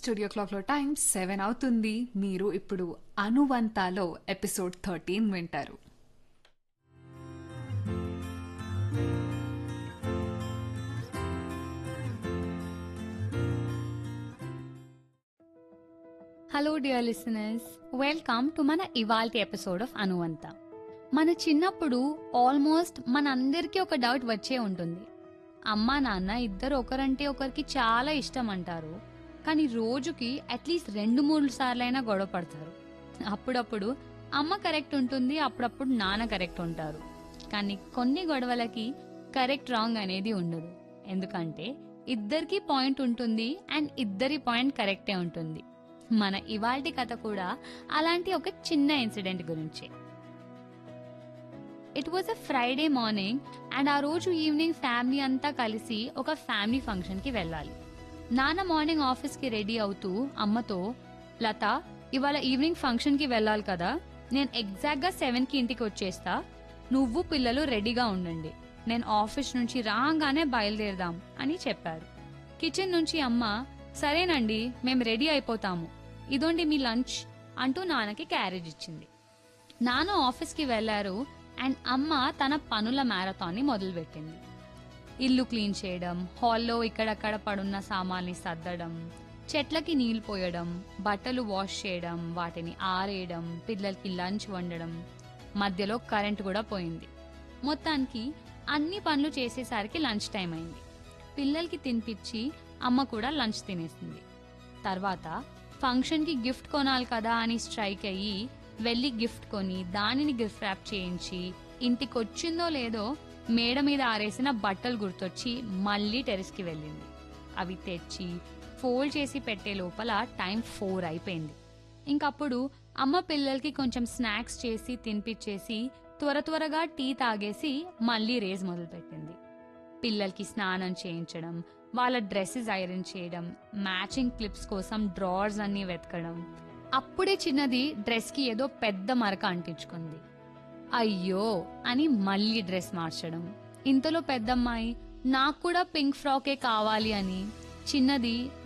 studio క్లాక్లో time seven అవుతుంది మీరు ఇప్పుడు అనువంతాలో ఎపిసోడ్ థర్టీన్ వింటారు hello dear listeners welcome to మన ఇవాల్టి ఎపిసోడ్ ఆఫ్ అనువంత మన చిన్నప్పుడు ఆల్మోస్ట్ మనందరికీ ఒక డౌట్ వచ్చే ఉంటుంది అమ్మా నాన్న ఇద్దరు ఒకరంటే ఒకరికి చాలా ఇష్టం అంటారు కానీ రోజుకి అట్లీస్ట్ రెండు మూడు సార్లైనా గొడవ పడతారు అప్పుడప్పుడు అమ్మ కరెక్ట్ ఉంటుంది అప్పుడప్పుడు నాన్న కరెక్ట్ ఉంటారు కానీ కొన్ని గొడవలకి కరెక్ట్ రాంగ్ అనేది ఉండదు ఎందుకంటే ఇద్దరికి పాయింట్ ఉంటుంది అండ్ ఇద్దరి పాయింట్ కరెక్టే ఉంటుంది మన ఇవాల్టి కథ కూడా అలాంటి ఒక చిన్న ఇన్సిడెంట్ గురించే it was a Friday morning and ఆ రోజు ఈవినింగ్ ఫ్యామిలీ అంతా కలిసి ఒక ఫ్యామిలీ ఫంక్షన్ కి వెళ్ళాలి నాన్న మార్నింగ్ ఆఫీస్ కి రెడీ అవుతూ అమ్మతో లత ఇవాళ ఈవినింగ్ ఫంక్షన్ కి వెళ్ళాలి కదా నేను ఎగ్జాక్ట్ గా సెవెన్ కి ఇంటికి వచ్చేస్తా నువ్వు పిల్లలు రెడీగా ఉండండి నేను ఆఫీస్ నుంచి రాగానే బయలుదేరదాం అని చెప్పారు కిచెన్ నుంచి అమ్మ సరేనండి మేము రెడీ అయిపోతాము ఇదోండి మీ లంచ్ అంటూ నాన్నకి క్యారేజ్ ఇచ్చింది నాన్న ఆఫీస్కి వెళ్లారు అండ్ అమ్మ తన పనుల మ్యారథాన్ని మొదలుపెట్టింది ఇల్లు క్లీన్ చేయడం హాల్లో ఇక్కడక్కడ పడున్న సామాన్ని సర్దడం చెట్లకి నీళ్లు పోయడం బట్టలు వాష్ చేయడం వాటిని ఆరేయడం పిల్లలకి లంచ్ వండడం మధ్యలో కరెంట్ కూడా పోయింది మొత్తానికి అన్ని పనులు చేసేసరికి లంచ్ టైం అయింది పిల్లలకి తినిపించి అమ్మ కూడా లంచ్ తినేసింది తర్వాత ఫంక్షన్కి గిఫ్ట్ కొనాలి కదా అని స్ట్రైక్ అయ్యి వెళ్ళి గిఫ్ట్ కొని దానిని గిఫ్ట్ ర్యాప్ చేయించి ఇంటికి వచ్చిందో లేదో మేడ మీద ఆరేసిన బట్టలు గుర్తొచ్చి మళ్ళీ టెరెస్కి వెళ్ళింది అవి తెచ్చి ఫోల్డ్ చేసి పెట్టే లోపల టైం ఫోర్ అయిపోయింది ఇంకప్పుడు అమ్మ పిల్లలకి కొంచెం స్నాక్స్ చేసి తినిపించేసి త్వర త్వరగా టీ తాగేసి మళ్ళీ రేజ్ మొదలుపెట్టింది పిల్లలకి స్నానం చేయించడం వాళ్ళ డ్రెస్సెస్ ఐరన్ చేయడం మ్యాచింగ్ క్లిప్స్ కోసం డ్రావర్స్ అన్ని వెతకడం అప్పుడే చిన్నది డ్రెస్కి ఏదో పెద్ద మరక అంటించుకుంది అయ్యో అని మళ్ళీ డ్రెస్ మార్చడం ఇంతలో పెద్దమ్మాయి నాకు కూడా పింక్ ఫ్రాకే కావాలి అని చిన్నది